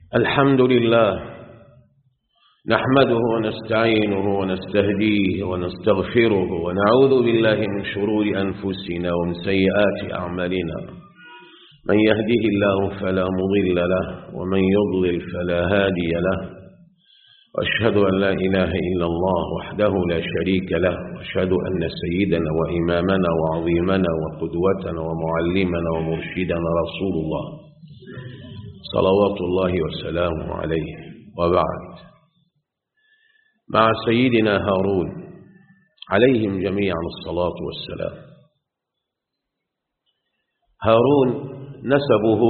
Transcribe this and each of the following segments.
الحمد لله نحمده ونستعينه ونستهديه ونستغفره ونعوذ بالله من شرور أنفسنا ومن سيئات أعمالنا من يهده الله فلا مضل له ومن يضلل فلا هادي له وأشهد أن لا إله إلا الله وحده لا شريك له وأشهد أن سيدنا وإمامنا وعظيمنا وقدوتنا ومعلمنا ومرشدنا رسول الله صلوات الله وسلامه عليه وبعد مع سيدنا هارون عليهم جميعا الصلاة والسلام هارون نسبه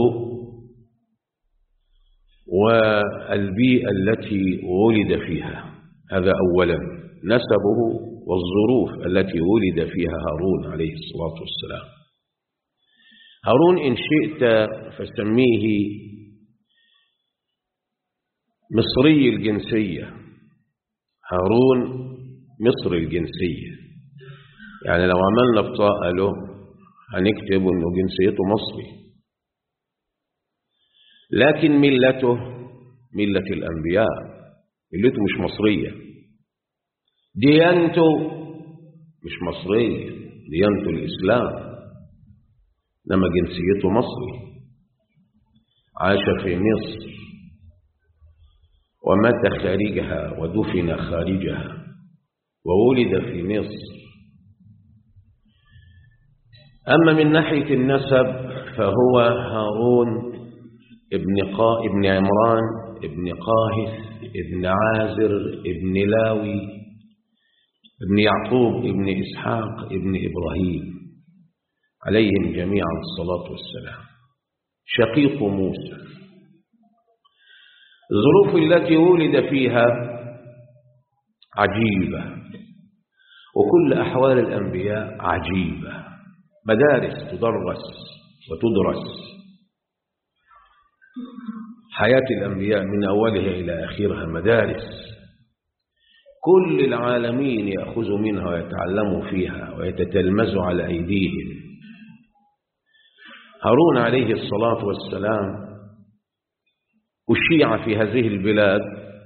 والبيئة التي ولد فيها هذا أولا نسبه والظروف التي ولد فيها هارون عليه الصلاة والسلام هارون إن شئت فسميه مصري الجنسية هارون مصري الجنسية يعني لو عملنا بطاقة له هنكتب انه جنسيته مصري لكن ملته ملة الأنبياء ملته مش مصرية ديانته مش مصرية ديانته الإسلام إنما جنسيته مصري عاش في مصر ومات خارجها ودفن خارجها وولد في مصر أما من ناحية النسب فهو هارون ابن قا ابن عمران ابن قاهث ابن عازر ابن لاوي ابن يعقوب ابن إسحاق ابن إبراهيم عليهم جميعا الصلاة والسلام شقيق موسى الظروف التي ولد فيها عجيبة وكل أحوال الأنبياء عجيبة مدارس تدرس وتدرس حياة الأنبياء من أولها إلى آخرها مدارس كل العالمين يأخذوا منها ويتعلموا فيها ويتتلمذوا على أيديهم هارون عليه الصلاة والسلام أشيع في هذه البلاد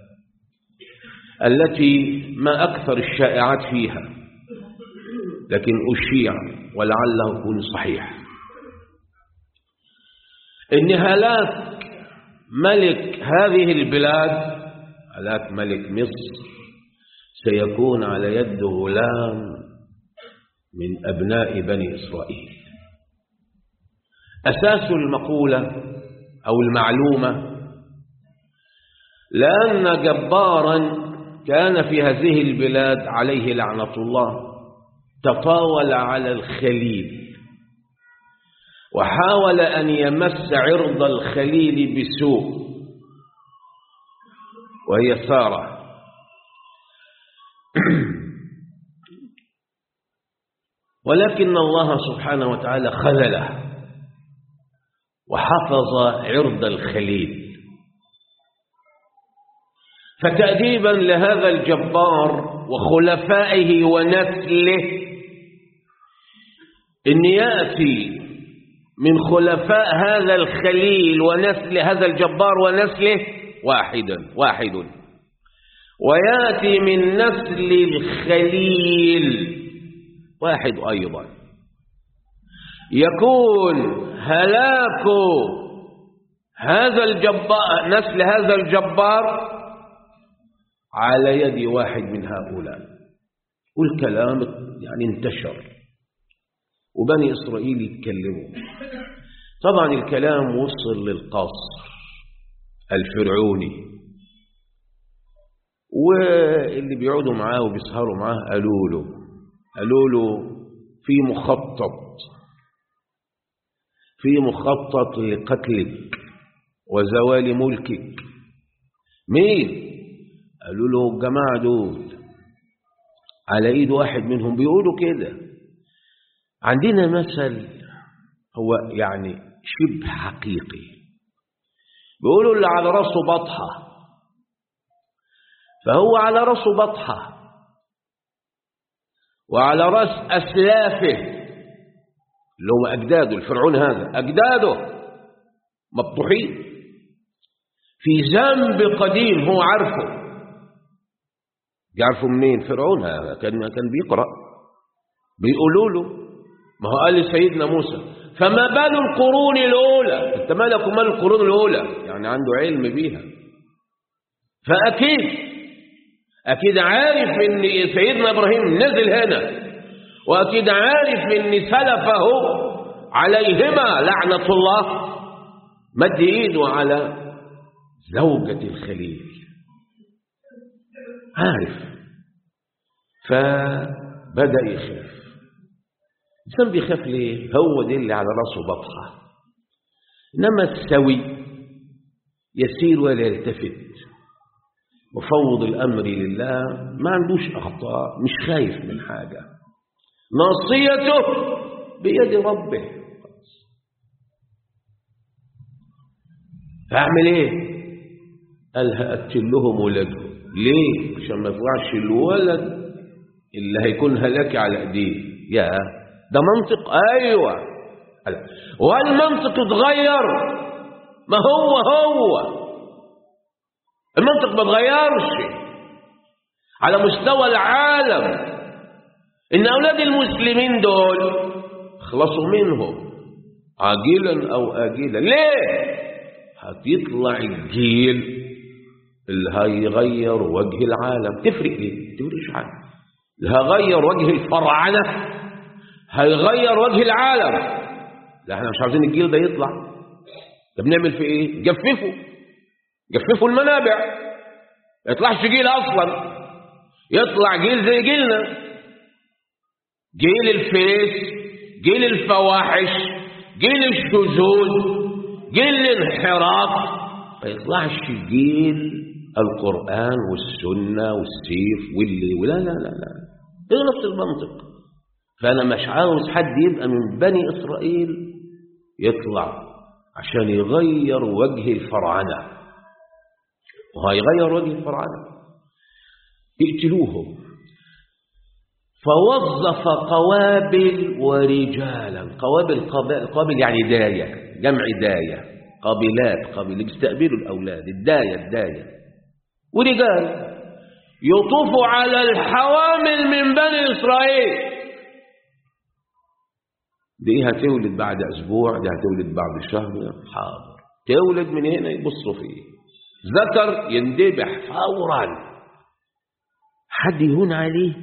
التي ما أكثر الشائعات فيها لكن أشيع ولعله يكون صحيح إن هلاك ملك هذه البلاد هلاك ملك مصر سيكون على يد غلام من أبناء بني إسرائيل أساس المقولة أو المعلومة لأن جبارا كان في هذه البلاد عليه لعنة الله تطاول على الخليل وحاول أن يمس عرض الخليل بسوء وهي سارة ولكن الله سبحانه وتعالى خذله وحفظ عرض الخليل فتأديبا لهذا الجبار وخلفائه ونسله إن يأتي من خلفاء هذا الخليل ونسل هذا الجبار ونسله واحدا واحد ويأتي من نسل الخليل واحد أيضا يكون هلاك هذا الجبار نسل هذا الجبار على يد واحد من هؤلاء والكلام يعني انتشر وبني إسرائيل يتكلموا طبعا الكلام وصل للقصر الفرعوني واللي بيقعدوا معاه وبيسهروا معاه قالوا له قالوا له في مخطط في مخطط لقتلك وزوال ملكك مين قالوا له الجماعة دول على ايد واحد منهم بيقولوا كده عندنا مثل هو يعني شبه حقيقي بيقولوا اللي على راسه بطحة فهو على راسه بطحة وعلى راس أسلافه اللي هو أجداده الفرعون هذا أجداده مبطوحين في ذنب قديم هو عارفه يعرفوا منين فرعون كان كان بيقرأ بيقولوا له ما هو قال لسيدنا موسى فما بال القرون الأولى انت مالك ومال القرون الأولى يعني عنده علم بيها فأكيد أكيد عارف إن سيدنا إبراهيم نزل هنا وأكيد عارف إن سلفه عليهما لعنة الله مد إيده على زوجة الخليل عارف فبدأ يخاف الإنسان بيخاف ليه؟ هو دي اللي على راسه بطحة إنما السوي يسير ولا يلتفت وفوض الأمر لله ما عندوش أخطاء مش خايف من حاجة ناصيته بيد ربه هعمل ايه قال هأكل لهم ولادهم ليه عشان ما يطلعش الولد اللي هيكون هلاك على ايديه يا ده منطق ايوه والمنطق اتغير ما هو هو المنطق ما اتغيرش على مستوى العالم ان اولاد المسلمين دول خلصوا منهم عاجلا او اجلا ليه هتطلع الجيل اللي هيغير وجه العالم تفرق ايه تفرقش حاجه اللي هيغير وجه الفراعنه هيغير وجه العالم لا احنا مش عاوزين الجيل ده يطلع طب نعمل في ايه جففوا جففوا المنابع ما يطلعش جيل اصلا يطلع جيل زي جيلنا جيل الفيس جيل الفواحش جيل الشذوذ جيل الانحراف ما يطلعش جيل القرآن والسنة والسيف واللي ولا لا لا لا ده نفس المنطق فأنا مش عاوز حد يبقى من بني إسرائيل يطلع عشان يغير وجه الفرعنة وهيغير وجه الفرعنة اقتلوهم فوظف قوابل ورجالا قوابل قابل, قابل يعني داية جمع داية قابلات قابل بيستقبلوا الأولاد الداية الداية ورجال يطوف على الحوامل من بني إسرائيل دي هتولد بعد أسبوع دي هتولد بعد شهر حاضر تولد من هنا يبصوا فيه ذكر يندبح فورا حد يهون عليه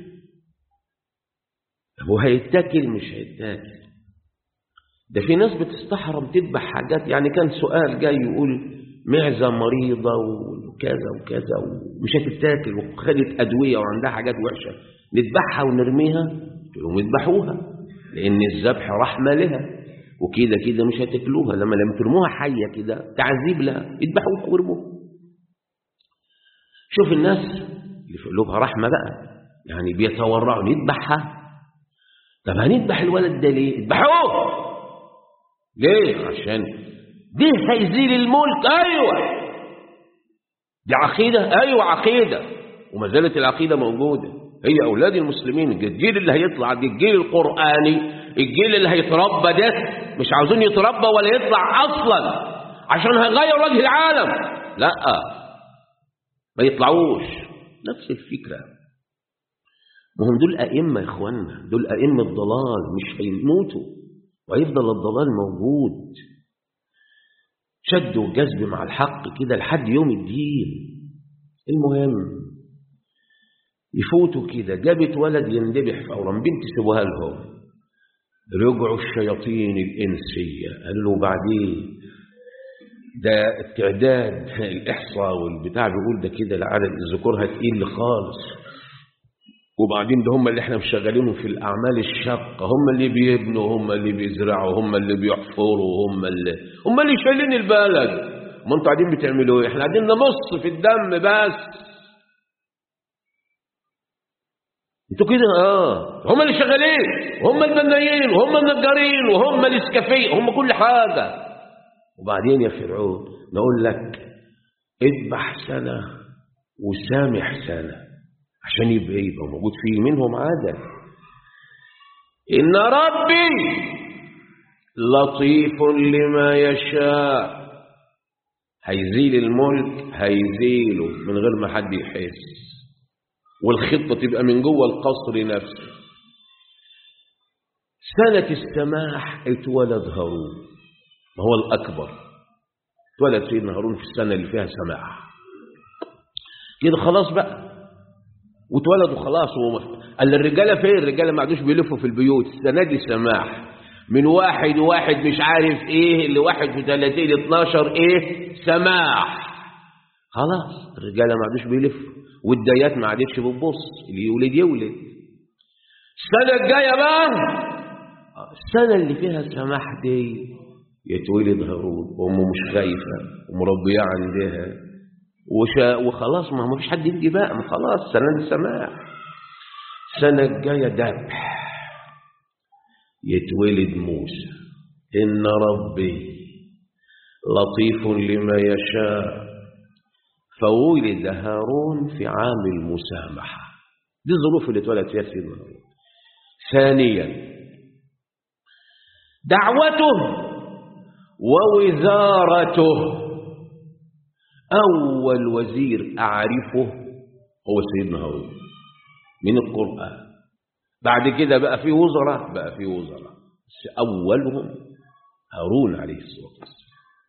هو هيتاكل مش هيتاكل ده في ناس بتستحرم تذبح حاجات يعني كان سؤال جاي يقول معزة مريضة وكذا وكذا ومش هتتاكل وخدت أدوية وعندها حاجات وحشة نذبحها ونرميها تقولوا يذبحوها لأن الذبح رحمة لها وكده كده مش هتاكلوها لما لما ترموها حية كده تعذيب لها يذبحوها ويرموها شوف الناس اللي في قلوبها رحمة بقى يعني بيتورعوا نذبحها طب هنذبح الولد ده ليه اذبحوه ليه عشان دي هيزيل الملك ايوه دي عقيده ايوه عقيده وما زالت العقيده موجوده هي اولاد المسلمين الجيل اللي هيطلع دي الجيل القراني الجيل اللي هيتربى ده مش عاوزين يتربى ولا يطلع اصلا عشان هيغير وجه العالم لا ما يطلعوش نفس الفكره ما هم دول أئمة يا إخوانا دول أئمة ضلال مش هيموتوا وهيفضل الضلال موجود شد وجذب مع الحق كده لحد يوم الدين المهم يفوتوا كده جابت ولد يندبح فورا بنت سيبوها لهم رجعوا الشياطين الإنسية قالوا له بعدين ده التعداد الإحصاء والبتاع بيقول ده كده العدد الذكور هتقل خالص وبعدين ده هم اللي احنا مشغلينهم في الأعمال الشاقة هم اللي بيبنوا هم اللي بيزرعوا هم اللي بيحفروا هم اللي هم اللي شايلين البلد ما انتوا قاعدين بتعملوا ايه احنا قاعدين نمص في الدم بس انتوا كده اه هم اللي شغالين وهم البنايين وهم النجارين وهم الاسكافيه هم كل حاجة وبعدين يا فرعون نقول لك اذبح سنة وسامح سنة عشان يبقى يبقى موجود فيه منهم عدل إن ربي لطيف لما يشاء هيزيل الملك هيزيله من غير ما حد يحس والخطة تبقى من جوه القصر نفسه سنة السماح اتولد هارون ما هو الأكبر اتولد سيدنا هارون في السنة اللي فيها سماح كده خلاص بقى واتولدوا خلاص قال الرجالة فين الرجالة ما عادوش بيلفوا في البيوت السنة دي سماح من واحد واحد مش عارف ايه لواحد في 30 12 ايه سماح خلاص الرجالة ما عادوش بيلفوا والدايات ما عادتش بتبص اللي يولد يولد السنة الجاية بقى السنة اللي فيها سماح دي يتولد هارون وامه مش خايفة ومربية عندها وشا وخلاص ما فيش حد يجي بقى ما خلاص سنة دي سماح السنة الجاية ذبح يتولد موسى إن ربي لطيف لما يشاء فولد هارون في عام المسامحة دي الظروف اللي اتولد فيها سيدنا هارون ثانيا دعوته ووزارته أول وزير أعرفه هو سيدنا هارون من القرآن بعد كده بقى في وزراء بقى في وزراء بس أولهم هارون عليه الصلاة والسلام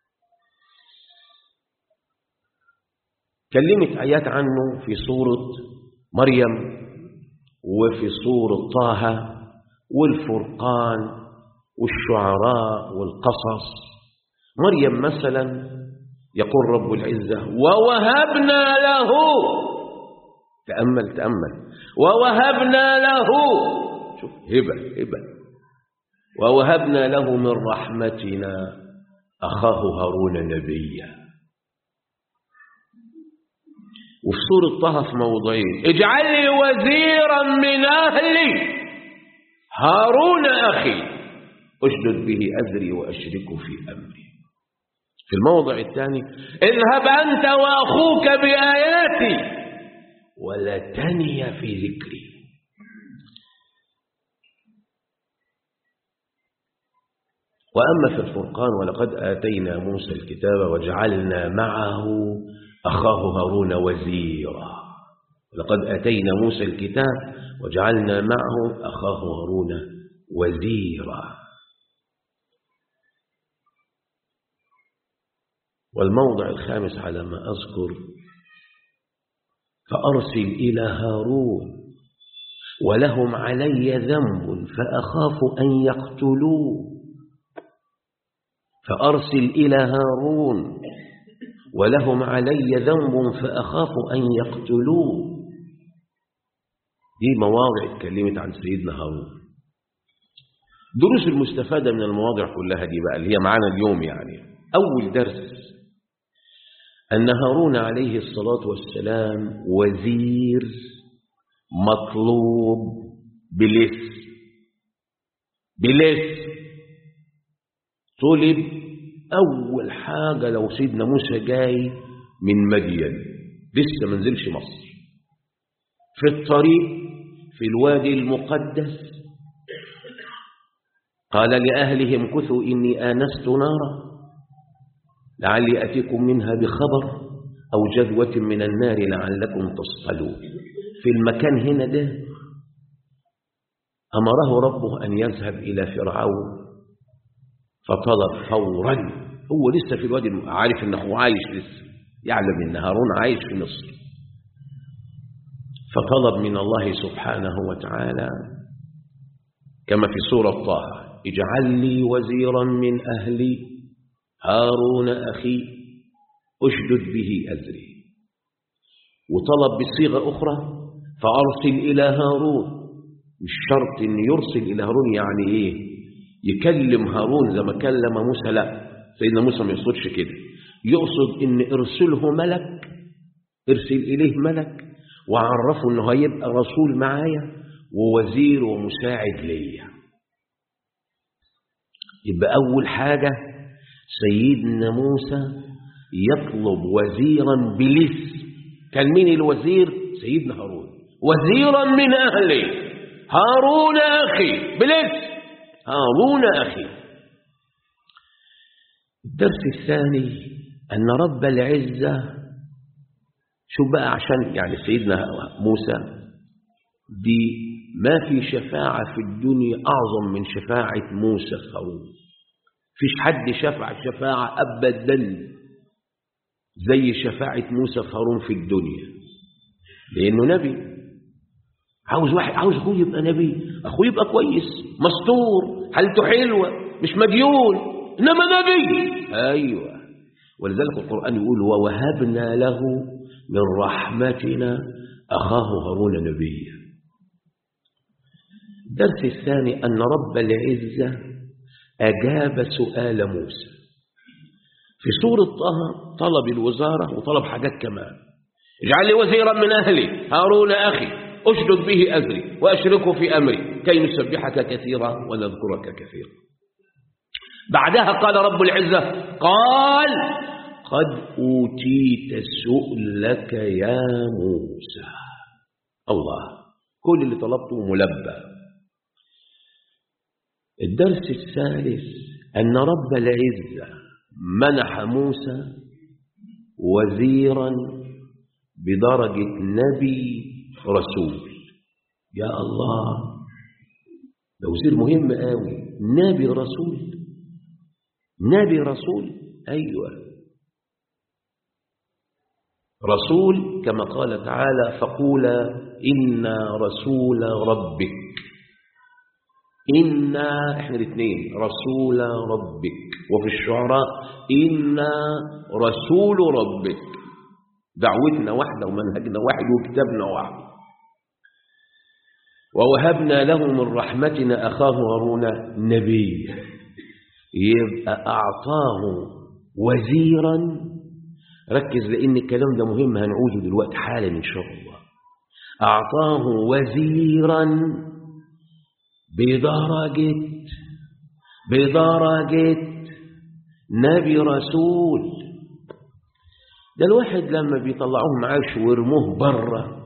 كلمت آيات عنه في سورة مريم وفي سورة طه والفرقان والشعراء والقصص مريم مثلا يقول رب العزة ووهبنا له تأمل تأمل ووهبنا له شوف هبة هبة ووهبنا له من رحمتنا أخاه هارون نبيا وفي سورة طه في موضعين اجعل لي وزيرا من أهلي هارون أخي أشدد به أذري وأشركه في أمري في الموضع الثاني اذهب أنت وأخوك بآياتي ولا تني في ذكري وأما في الفرقان ولقد آتينا موسى الكتاب وجعلنا معه أخاه هارون وزيرا ولقد آتينا موسى الكتاب وجعلنا معه أخاه هارون وزيرا والموضع الخامس على ما أذكر فأرسل إلى هارون ولهم علي ذنب فأخاف أن يقتلوه فأرسل إلى هارون ولهم علي ذنب فأخاف أن يقتلوه دي مواضع اتكلمت عن سيدنا هارون دروس المستفادة من المواضع كلها دي بقى اللي هي معانا اليوم يعني أول درس أن هارون عليه الصلاة والسلام وزير مطلوب بلس بلس طلب أول حاجة لو سيدنا موسى جاي من مدين لسه ما نزلش مصر في الطريق في الوادي المقدس قال لأهلهم كثوا إني آنست نارا لعلي أتيكم منها بخبر أو جذوة من النار لعلكم تصطلون في المكان هنا ده أمره ربه أن يذهب إلى فرعون فطلب فورا هو لسه في الوادي عارف انه عايش لسه يعلم ان هارون عايش في مصر فطلب من الله سبحانه وتعالى كما في سورة طه اجعل لي وزيرا من أهلي هارون أخي أشدد به أزري وطلب بصيغة أخرى فأرسل إلى هارون مش شرط أن يرسل إلى هارون يعني إيه يكلم هارون زي ما كلم موسى لا سيدنا موسى ما يقصدش كده يقصد ان ارسله ملك ارسل اليه ملك وعرفه انه هيبقى رسول معايا ووزير ومساعد ليا يبقى اول حاجه سيدنا موسى يطلب وزيرا بلس كان مين الوزير سيدنا هارون وزيرا من اهلي هارون اخي بلس هارون أخي الدرس الثاني أن رب العزة شو بقى عشان يعني سيدنا موسى دي ما في شفاعة في الدنيا أعظم من شفاعة موسى في هارون فيش حد شفع شفاعة أبدا زي شفاعة موسى في هارون في الدنيا لأنه نبي عاوز واحد عاوز أخوه يبقى نبي أخوه يبقى كويس مستور حالته حلوة مش مديون إنما نبي أيوة ولذلك القرآن يقول ووهبنا له من رحمتنا أخاه هارون نبيا الدرس الثاني أن رب العزة أجاب سؤال موسى في سورة طه طلب الوزارة وطلب حاجات كمان اجعل لي وزيرا من أهلي هارون أخي أشدد به أزري وأشركه في أمري كي نسبحك كثيرا ونذكرك كثيرا بعدها قال رب العزة قال قد أوتيت سؤلك يا موسى الله كل اللي طلبته ملبى الدرس الثالث أن رب العزة منح موسى وزيرا بدرجة نبي رسول يا الله ده وزير مهم قوي نبي رسول نبي رسول أيوة رسول كما قال تعالى فقولا إنا رسول ربك إنا إحنا الاثنين رسول ربك وفي الشعراء إنا رسول ربك دعوتنا واحدة ومنهجنا واحد وكتابنا واحد ووهبنا له من رحمتنا أخاه هارون نبي يبقى أعطاه وزيرا ركز لأن الكلام ده مهم هنعوده دلوقتي حالا إن شاء الله أعطاه وزيرا بدرجة بدرجة نبي رسول ده الواحد لما بيطلعوه معاش ويرموه بره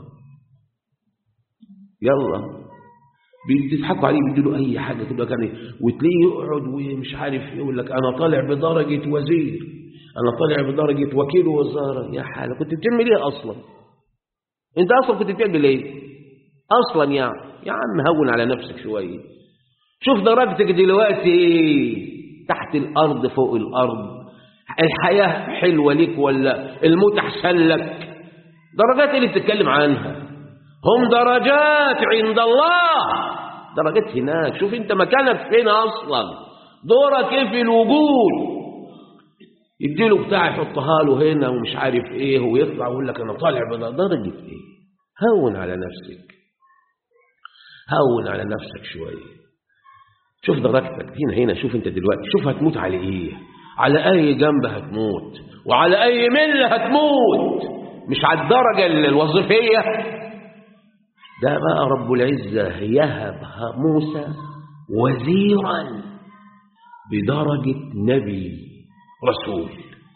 يلا بيضحكوا عليه بيدوا له اي حاجه كده كان وتلاقيه يقعد ومش عارف يقول لك انا طالع بدرجه وزير انا طالع بدرجه وكيل وزاره يا حاله كنت بتعمل ايه اصلا انت اصلا كنت بتعمل ايه اصلا يعني يا عم هون على نفسك شويه شوف درجتك دلوقتي تحت الارض فوق الارض الحياه حلوه ليك ولا الموت احسن لك درجات اللي بتتكلم عنها هم درجات عند الله درجات هناك شوف انت مكانك فين اصلا دورك ايه في الوجود يديله بتاع يحطها له هنا ومش عارف ايه ويطلع ويقول لك انا طالع بدرجه ايه هون على نفسك هون على نفسك شويه شوف درجتك هنا هنا شوف انت دلوقتي شوف هتموت على ايه على اي جنب هتموت وعلى اي مله هتموت مش على الدرجه الوظيفيه ده بقى رب العزة يهب موسى وزيرا بدرجة نبي رسول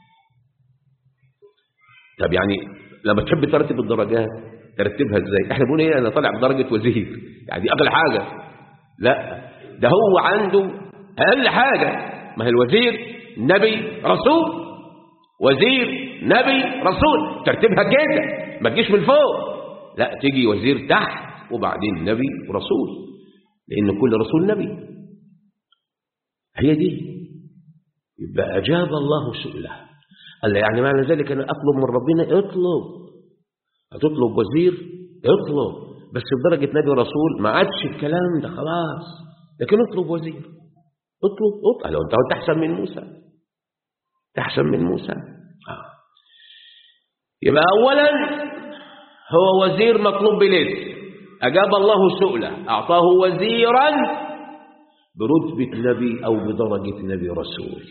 طب يعني لما تحب ترتب الدرجات ترتبها ازاي احنا بنقول ايه انا طالع بدرجة وزير يعني دي اقل حاجة لا ده هو عنده اقل حاجة ما هي الوزير نبي رسول وزير نبي رسول ترتيبها كده ما تجيش من فوق لا تيجي وزير تحت وبعدين نبي ورسول لأن كل رسول نبي هي دي يبقى أجاب الله سؤله قال يعني معنى ذلك أنا أطلب من ربنا اطلب هتطلب وزير اطلب بس بدرجة نبي ورسول ما عادش الكلام ده خلاص لكن اطلب وزير اطلب اطلب لو انت تحسن من موسى تحسن من موسى آه. يبقى أولا هو وزير مطلوب بالاسم أجاب الله سؤله أعطاه وزيرا برتبة نبي أو بدرجة نبي رسول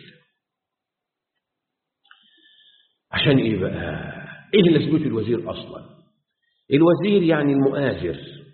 عشان إيه بقى إيه اللي لازمته الوزير أصلا الوزير يعني المؤازر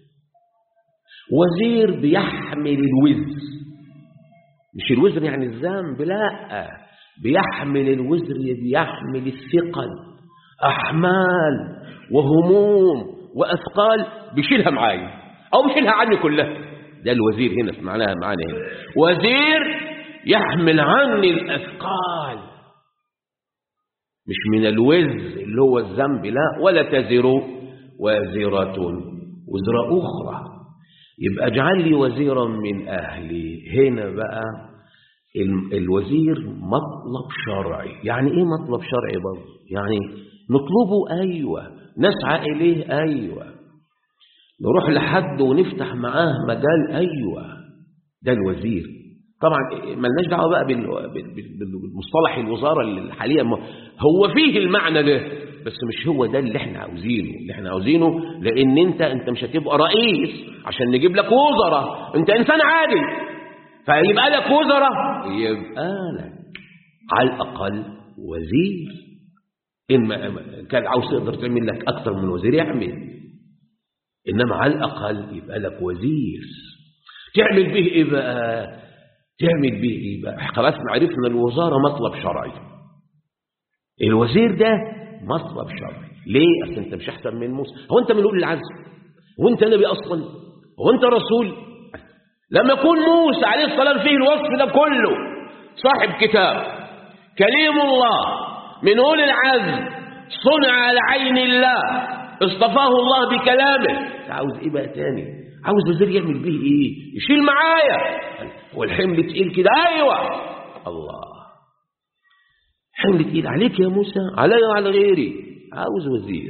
وزير بيحمل الوزر مش الوزر يعني الذنب لا بيحمل الوزر بيحمل الثقل أحمال وهموم وأثقال بيشيلها معايا أو بيشيلها عني كلها ده الوزير هنا معناها معانا هنا وزير يحمل عني الأثقال مش من الوز اللي هو الذنب لا ولا تزر وازرة وزر أخرى يبقى اجعل لي وزيرا من أهلي هنا بقى الوزير مطلب شرعي يعني ايه مطلب شرعي برضه يعني نطلبه أيوة نسعى إليه أيوة نروح لحد ونفتح معاه مجال أيوة ده الوزير طبعا ملناش دعوه بقى بالمصطلح الوزاره الحاليه هو فيه المعنى ده بس مش هو ده اللي احنا عاوزينه اللي احنا عاوزينه لان انت انت مش هتبقى رئيس عشان نجيب لك وزراء انت انسان عادي فيبقى لك وزراء يبقى لك على الاقل وزير ان كان عاوز تقدر تعمل لك اكتر من وزير يعمل انما على الاقل يبقى لك وزير تعمل به ايه بقى تعمل به ايه بقى خلاص عرفنا الوزاره مطلب شرعي الوزير ده مطلب شرعي ليه اصل انت مش احسن من موسى هو انت من اولي العزم هو انت نبي اصلا هو انت رسول لما يكون موسى عليه الصلاه فيه الوصف ده كله صاحب كتاب كليم الله من اولي العزم صنع على عين الله اصطفاه الله بكلامه عاوز ايه بقى تاني عاوز وزير يعمل به ايه يشيل معايا والحمل تقيل كده ايوه الله حمل تقيل عليك يا موسى علي وعلى غيري عاوز وزير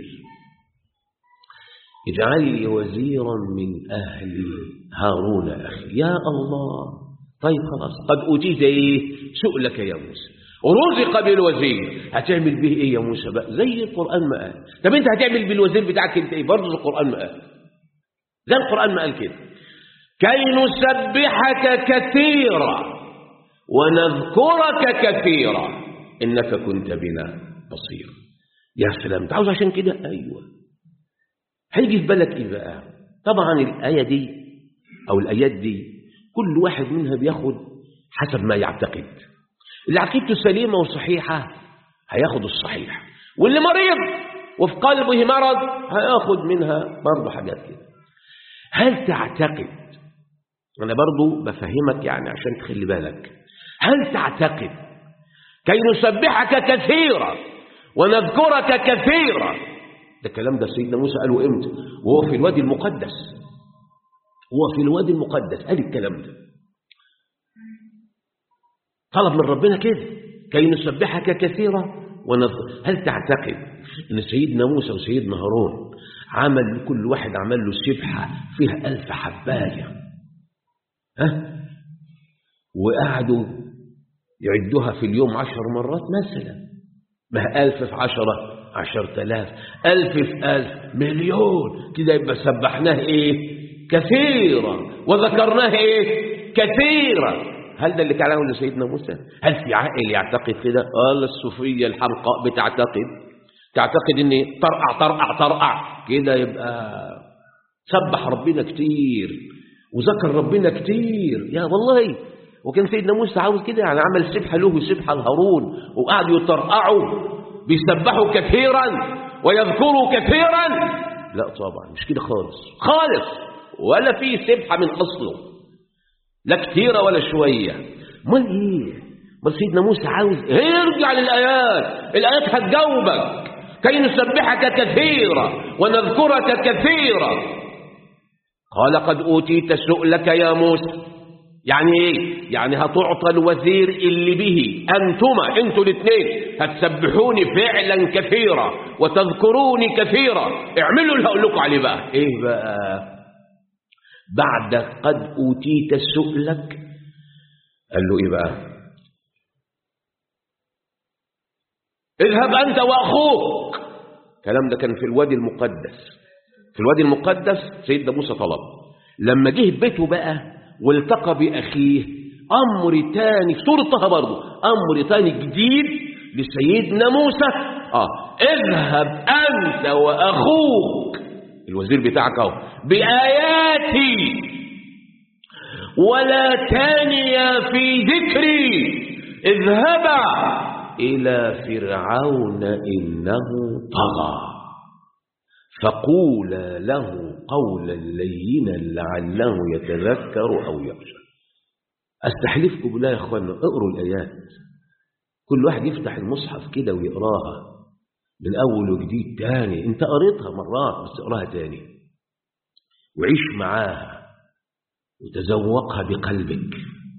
اجعل لي وزيرا من اهلي هارون اخي يا الله طيب خلاص قد اوتيت ايه سؤلك يا موسى ورزق بالوزير هتعمل به ايه يا موسى بقى زي القران ما قال طب انت هتعمل بالوزير بتاعك انت ايه برضه القران ما قال زي القرآن ما قال كده كي نسبحك كثيرا ونذكرك كثيرا إنك كنت بنا بصير يا سلام انت عاوز عشان كده أيوة هيجي في بالك إيه بقى طبعا الآية دي أو الآيات دي كل واحد منها بياخد حسب ما يعتقد اللي عقيدته سليمة وصحيحة هياخد الصحيح واللي مريض وفي قلبه مرض هياخد منها برضه حاجات كده هل تعتقد أنا برضو بفهمك يعني عشان تخلي بالك هل تعتقد كي نسبحك كثيرا ونذكرك كثيرا ده الكلام ده سيدنا موسى قاله امتى وهو في الوادي المقدس هو في الوادي المقدس قال الكلام ده طلب من ربنا كده كي نسبحك كثيرا ونذكر هل تعتقد ان سيدنا موسى وسيدنا هارون عمل كل واحد عمل له سبحة فيها ألف حباية ها وقعدوا يعدوها في اليوم عشر مرات مثلا ما ألف في عشرة عشر تلاف ألف في ألف مليون كده يبقى سبحناه إيه كثيرا وذكرناه إيه كثيرا هل ده اللي كان عمله سيدنا موسى هل في عاقل يعتقد كده قال الصوفية الحمقاء بتعتقد تعتقد ان طرقع طرقع طرقع كده يبقى سبح ربنا كتير وذكر ربنا كتير يا والله وكان سيدنا موسى عاوز كده يعني عمل سبحة له وسبحة لهارون وقعدوا يطرقعوا بيسبحوا كثيرا ويذكروا كثيرا لا طبعا مش كده خالص خالص ولا في سبحة من أصله لا كتيرة ولا شوية امال ايه امال سيدنا موسى عاوز يرجع للآيات الآيات هتجاوبك كي نسبحك كثيرا ونذكرك كثيرا قال قد أوتيت سؤلك يا موسى يعني ايه يعني هتعطى الوزير اللي به انتما انتوا الاثنين هتسبحوني فعلا كثيرا وتذكروني كثيرا اعملوا اللي هقول لكم عليه بقى ايه بقى بعد قد اوتيت سؤلك قال له ايه بقى اذهب انت واخوك الكلام ده كان في الوادي المقدس في الوادي المقدس سيدنا موسى طلب لما جه بيته بقى والتقى بأخيه أمر تاني في سورة طه برضه أمر تاني جديد لسيدنا موسى آه اذهب أنت وأخوك الوزير بتاعك أهو بآياتي ولا تانيا في ذكري اذهبا إلى فرعون إنه طغى فقولا له قولا لينا لعله يتذكر أو يخشى أستحلفكم بالله يا أخوانا اقروا الآيات كل واحد يفتح المصحف كده ويقراها من أول وجديد تاني انت قريتها ويقراها من أول وجديد تاني انت قريتها مرات بس اقراها تاني وعيش معاها وتذوقها بقلبك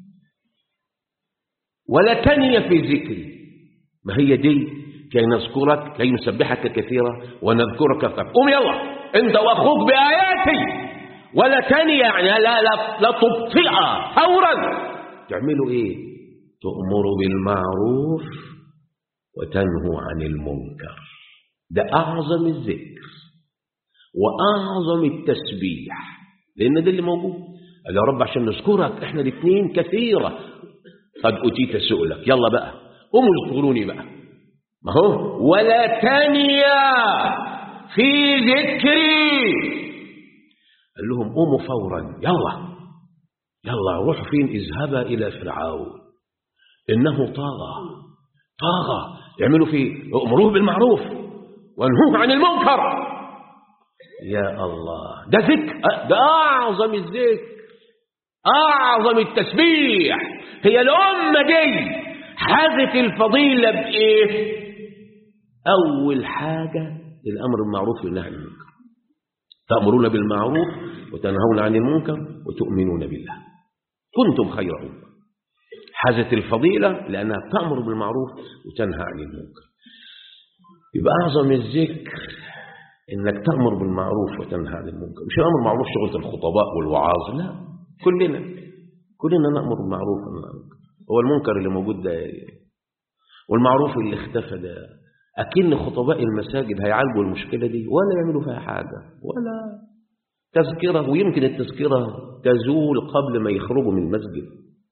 ولا تني في ذكري ما هي دي كي نذكرك كي نسبحك كثيرا ونذكرك كثيرا قوم يلا انت واخوك بآياتي ولا تاني يعني لا لا, لا تبطئها فورا تعملوا ايه تؤمروا بالمعروف وتنهوا عن المنكر ده اعظم الذكر واعظم التسبيح لان ده اللي موجود قال يا رب عشان نذكرك احنا الاثنين كثيرة قد اتيت سؤلك يلا بقى قوموا اذكروني بقى ما هو ولا تانيا في ذكري قال لهم قوموا فورا يلا يلا روحوا فين اذهبا إلى فرعون إنه طاغى طاغى يعملوا فيه امروه بالمعروف وانهوه عن المنكر يا الله ده ذكر ده أعظم الذكر أعظم التسبيح هي الأمة دي حاجة الفضيلة بإيه أول حاجة الأمر المعروف والنهي عن المنكر تأمرون بالمعروف وتنهون عن المنكر وتؤمنون بالله كنتم خير أمة حازت الفضيلة لأنها تأمر بالمعروف وتنهى عن المنكر يبقى أعظم الذكر إنك تأمر بالمعروف وتنهى عن المنكر مش الأمر بالمعروف شغلة الخطباء والوعاظ لا كلنا كلنا نأمر بالمعروف وننهى عن المنكر هو المنكر اللي موجود ده والمعروف اللي اختفى ده أكن خطباء المساجد هيعالجوا المشكلة دي ولا يعملوا فيها حاجة ولا تذكرة ويمكن التذكرة تزول قبل ما يخرجوا من المسجد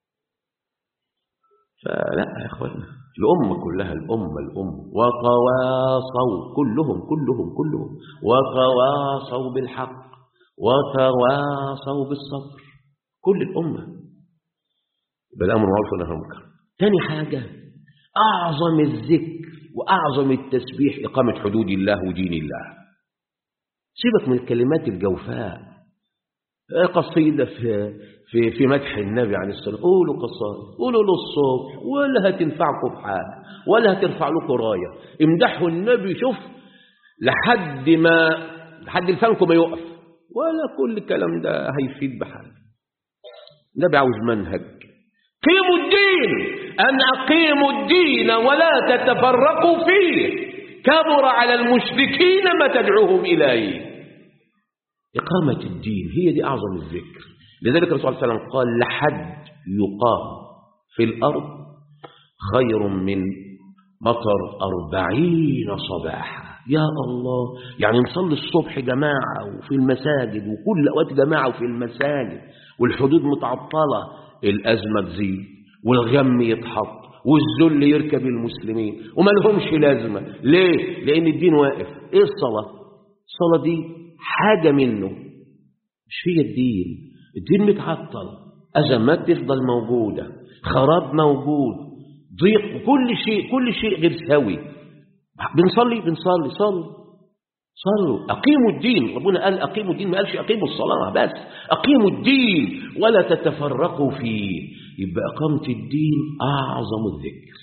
فلا يا اخوانا الأمة كلها الأمة الأمة وتواصوا كلهم كلهم كلهم وتواصوا بالحق وتواصوا بالصبر كل الأمة بالأمر معروف والنهي عن المنكر ثاني حاجة أعظم الذكر وأعظم التسبيح إقامة حدود الله ودين الله سيبك من الكلمات الجوفاء قصيدة في في في مدح النبي عليه الصلاة والسلام قولوا قصائد قولوا له الصبح ولا هتنفعكم بحاجة ولا هترفع لكم راية امدحوا النبي شوف لحد ما لحد لسانكم ما يقف ولا كل الكلام ده هيفيد بحاجة النبي عاوز منهج قيموا الدين أن أقيموا الدين ولا تتفرقوا فيه كبر على المشركين ما تدعوهم إليه إقامة الدين هي دي أعظم الذكر لذلك الرسول صلى الله عليه وسلم قال لحد يقام في الأرض خير من مطر أربعين صباحا يا الله يعني نصلي الصبح جماعة وفي المساجد وكل أوقات جماعة وفي المساجد والحدود متعطلة الأزمة تزيد والغم يتحط والذل يركب المسلمين وما لهمش لازمة ليه؟ لأن الدين واقف إيه الصلاة؟ الصلاة دي حاجة منه مش هي الدين الدين متعطل أزمات تفضل موجودة خراب موجود ضيق كل شيء كل شيء غير سوي بنصلي بنصلي صلوا صلوا أقيموا الدين ربنا قال أقيموا الدين ما قالش أقيموا الصلاة بس أقيموا الدين ولا تتفرقوا فيه يبقى أقامة الدين أعظم الذكر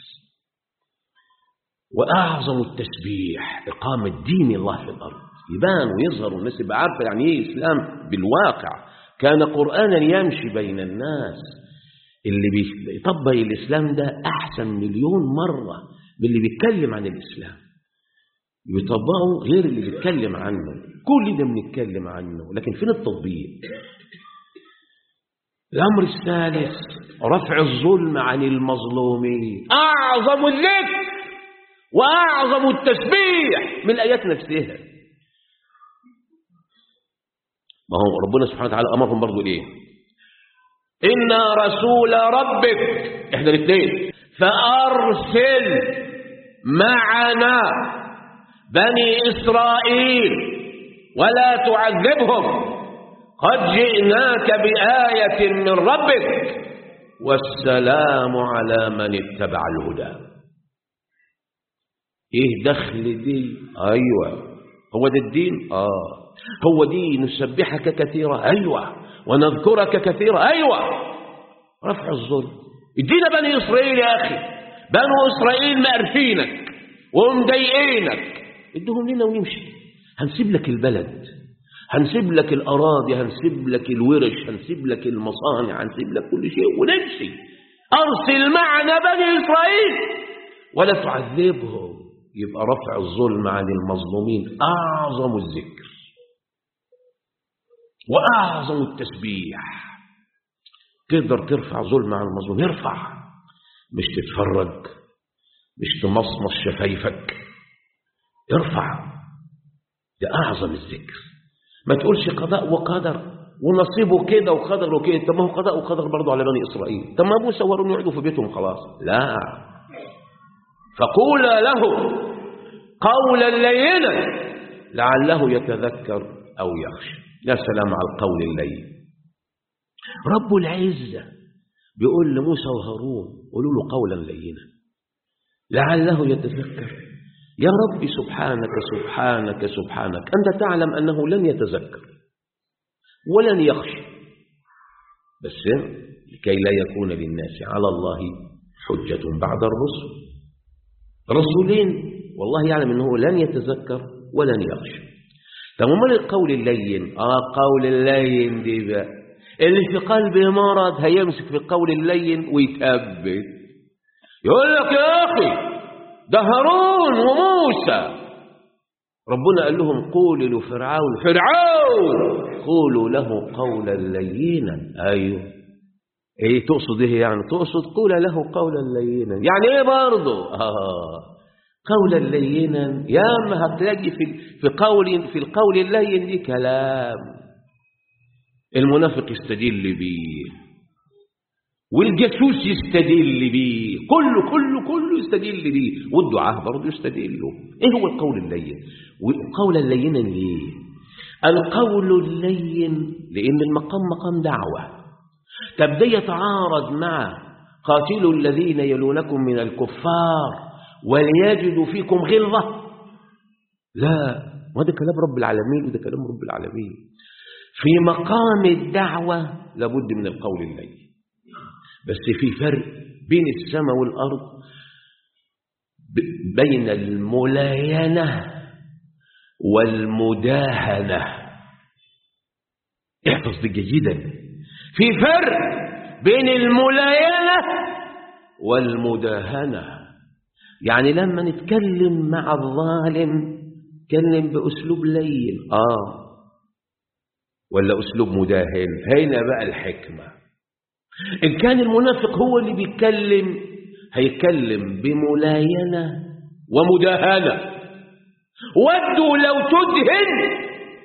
وأعظم التسبيح إقامة دين الله في الأرض يبان ويظهر والناس يبقى عارفة يعني إيه إسلام بالواقع كان قرآنا يمشي بين الناس اللي بيطبق الإسلام ده أحسن مليون مرة من اللي بيتكلم عن الإسلام بيطبقه غير اللي بيتكلم عنه كل ده بنتكلم عنه لكن فين التطبيق الأمر الثالث رفع الظلم عن المظلومين أعظم الذكر وأعظم التسبيح من الآيات نفسها ما هو ربنا سبحانه وتعالى أمرهم برضو إيه إن رسول ربك إحنا الاثنين فأرسل معنا بني إسرائيل ولا تعذبهم قد جئناك بآية من ربك والسلام على من اتبع الهدى ايه دخل دي ايوه هو ده الدين اه هو دي نسبحك كثيرا ايوه ونذكرك كثيرا ايوه رفع الظلم ادينا بني اسرائيل يا اخي بنو إسرائيل مقرفينك ومضايقينك ادهم لنا ونمشي هنسيب لك البلد هنسيب لك الأراضي هنسيب لك الورش هنسيب لك المصانع هنسيب لك كل شيء ونمشي أرسل معنا بني إسرائيل ولا تعذبهم يبقى رفع الظلم عن المظلومين أعظم الذكر وأعظم التسبيح تقدر ترفع ظلم عن المظلوم يرفع مش تتفرج مش تمصمص شفايفك ارفع ده أعظم الذكر ما تقولش قضاء وقدر ونصيبه كده وقدر وكده طب ما هو قضاء وقدر برضه على بني إسرائيل طب ما موسى وهارون يقعدوا في بيتهم خلاص لا فقولا له قولا لينا لعله يتذكر أو يخشى يا سلام على القول اللين رب العزة بيقول لموسى وهارون قولوا له قولا لينا لعله يتذكر يا رب سبحانك سبحانك سبحانك أنت تعلم أنه لن يتذكر ولن يخشى بس لكي لا يكون للناس على الله حجة بعد الرسل رسولين والله يعلم أنه لن يتذكر ولن يخشى طب امال القول اللين اه قول اللين دي بقى اللي في قلبه مرض هيمسك في القول اللين ويتأبد يقول لك يا أخي ده هارون وموسى ربنا قال لهم قولوا لفرعون فرعون قولوا له قولا لينا ايوه ايه تقصد ايه يعني تقصد قول له قولا لينا يعني ايه برضه اه قولا لينا يا ما هتلاقي في في قول في القول اللين دي كلام المنافق يستدل بيه والجاسوس يستدل بيه كله كله كله يستدل بيه والدعاء برضه يستدلوا ايه هو القول اللين والقول اللينا ليه القول اللين لان المقام مقام دعوه طب ده يتعارض مع قاتلوا الذين يلونكم من الكفار وليجدوا فيكم غلظة لا وهذا كلام رب العالمين وده كلام رب العالمين في مقام الدعوة لابد من القول الليل بس في فرق بين السماء والأرض بين الملاينة والمداهنة احفظ دي جيدا في فرق بين الملاينة والمداهنة يعني لما نتكلم مع الظالم نتكلم بأسلوب لين آه ولا أسلوب مداهن هنا بقى الحكمة إن كان المنافق هو اللي بيتكلم هيتكلم بملاينة ومداهنة ودوا لو تدهن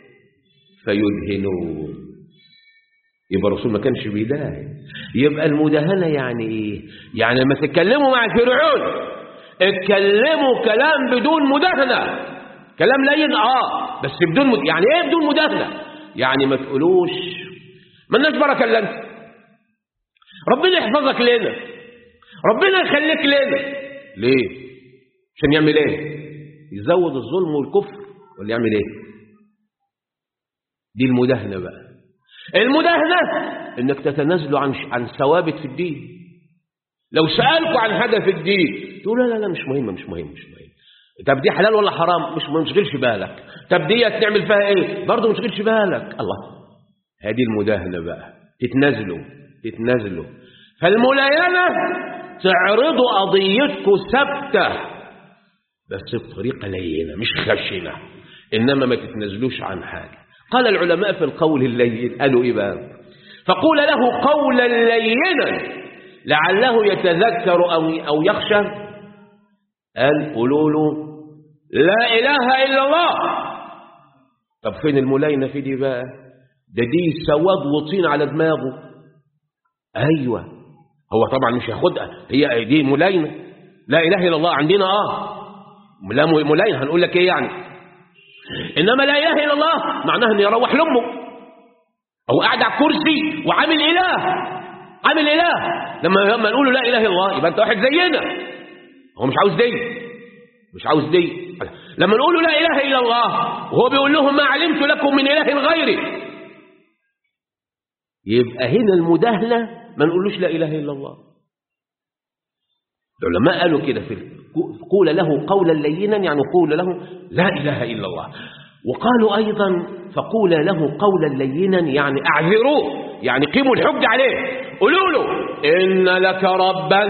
فيدهنون يبقى الرسول ما كانش بيداهن يبقى المداهنة يعني ايه يعني لما تتكلموا مع فرعون اتكلموا كلام بدون مداهنة كلام لين اه بس بدون مد... يعني ايه بدون مداهنة يعني ما تقولوش مالناش بركة الا انت ربنا يحفظك لنا ربنا يخليك لنا ليه عشان يعمل ايه يزود الظلم والكفر ولا يعمل ايه دي المداهنة بقى المداهنة انك تتنازلوا عن عن ثوابت في الدين لو سألكوا عن هدف الدين تقول لا لا لا مش مهم مش مهم مش مهم طب دي حلال ولا حرام مش ما تشغلش بالك طب دي نعمل فيها ايه برضه ما تشغلش بالك الله هذه المداهنة بقى تتنازلوا تتنازلوا فالملاينة تعرضوا قضيتكم ثابتة بس بطريقة لينة مش خشنة إنما ما تتنازلوش عن حاجة قال العلماء في القول اللين قالوا إيه بقى فقول له قولا لينا لعله يتذكر أو, أو يخشى قال قولوا له لا إله إلا الله طب فين الملاينة في دي بقى ده دي سواد وطين على دماغه أيوة هو طبعا مش هياخدها هي دي ملاينة لا إله إلا الله عندنا آه لا ملاينة هنقول لك إيه يعني إنما لا إله إلا الله معناها إنه يروح لأمه أو قاعد على الكرسي وعامل إله عامل إله لما لما نقول له لا إله إلا الله يبقى أنت واحد زينا هو مش عاوز دي مش عاوز دي لما نقول له لا إله إلا الله وهو بيقول لهم ما علمت لكم من إله غيري يبقى هنا المداهنة ما نقولوش لا إله إلا الله العلماء قالوا كده في قول له قولا لينا يعني قول له لا إله إلا الله وقالوا أيضا فقول له قولا لينا يعني أعذروه يعني قيموا الحج عليه قولوا له إن لك ربا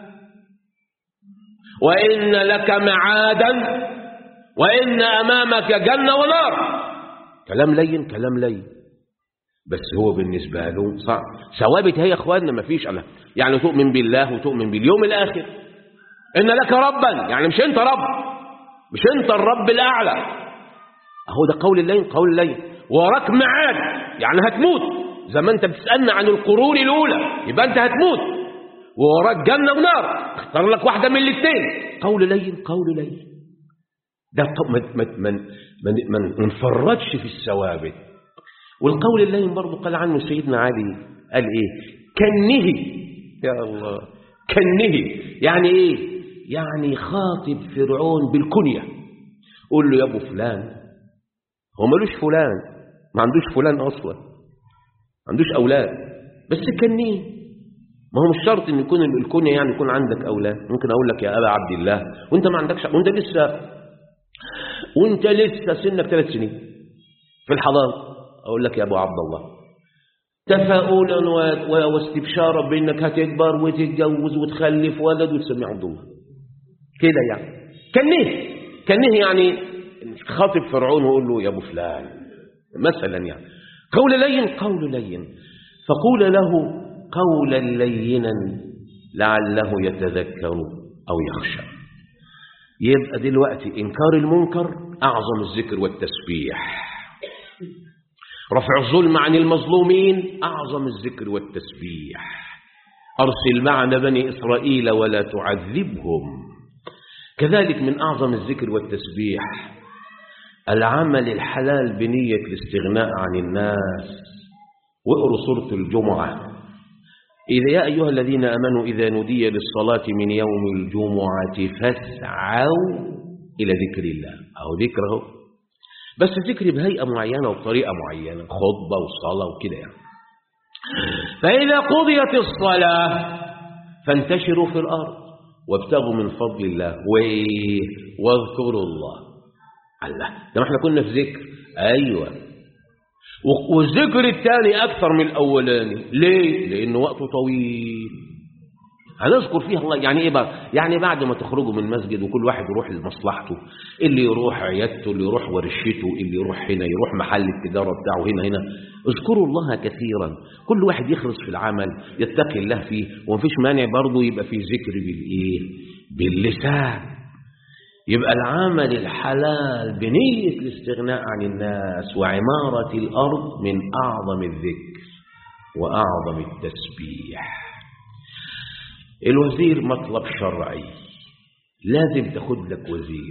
وإن لك معادا وإن أمامك جنة ونار كلام لين كلام لين بس هو بالنسبة له صعب ثوابت هي يا اخواننا ما فيش الله يعني تؤمن بالله وتؤمن باليوم الآخر إن لك ربا يعني مش أنت رب مش أنت الرب الأعلى أهو ده قول الليل قول الليل وراك معاد يعني هتموت زي ما أنت بتسألنا عن القرون الأولى يبقى أنت هتموت ووراك جنة ونار اختار لك واحدة من الاثنين قول لين قول لين ده ما ما ما ما ما نفرطش في الثوابت والقول اللين برضه قال عنه سيدنا علي قال ايه كنه يا الله كنه يعني ايه يعني خاطب فرعون بالكنية قول له يا ابو فلان هو ملوش فلان ما عندوش فلان اصلا ما عندوش اولاد بس كنيه ما هو مش شرط ان يكون الكنية يعني يكون عندك اولاد ممكن اقول لك يا ابا عبد الله وانت ما عندكش وانت لسه وانت لسه سنك ثلاث سنين في الحضانه اقول لك يا ابو عبد الله تفاؤلا واستبشارا بانك هتكبر وتتجوز وتخلف ولد وتسميه عبد الله كده يعني كنيه كنيه يعني خاطب فرعون ويقول له يا ابو فلان مثلا يعني قول لين قول لين فقول له قولا لينا لعله يتذكر او يخشى يبقى دلوقتي انكار المنكر اعظم الذكر والتسبيح رفع الظلم عن المظلومين أعظم الذكر والتسبيح أرسل معنا بني إسرائيل ولا تعذبهم كذلك من أعظم الذكر والتسبيح العمل الحلال بنية الاستغناء عن الناس واقروا سورة الجمعة إذا يا أيها الذين أمنوا إذا نودي للصلاة من يوم الجمعة فاسعوا إلى ذكر الله أو ذكره بس ذكر بهيئة معينة وبطريقة معينة خطبة وصلاة وكده يعني فإذا قضيت الصلاة فانتشروا في الأرض وابتغوا من فضل الله واذكروا الله الله ده احنا كنا في ذكر أيوة والذكر الثاني أكثر من الأولاني ليه؟ لأنه وقته طويل هنذكر فيها الله يعني ايه بقى يعني بعد ما تخرجوا من المسجد وكل واحد يروح لمصلحته اللي يروح عيادته اللي يروح ورشته اللي يروح هنا يروح محل التجاره بتاعه هنا هنا اذكروا الله كثيرا كل واحد يخلص في العمل يتقي الله فيه ومفيش مانع برضه يبقى فيه ذكر بالايه باللسان يبقى العمل الحلال بنية الاستغناء عن الناس وعمارة الأرض من أعظم الذكر وأعظم التسبيح الوزير مطلب شرعي لازم تاخد لك وزير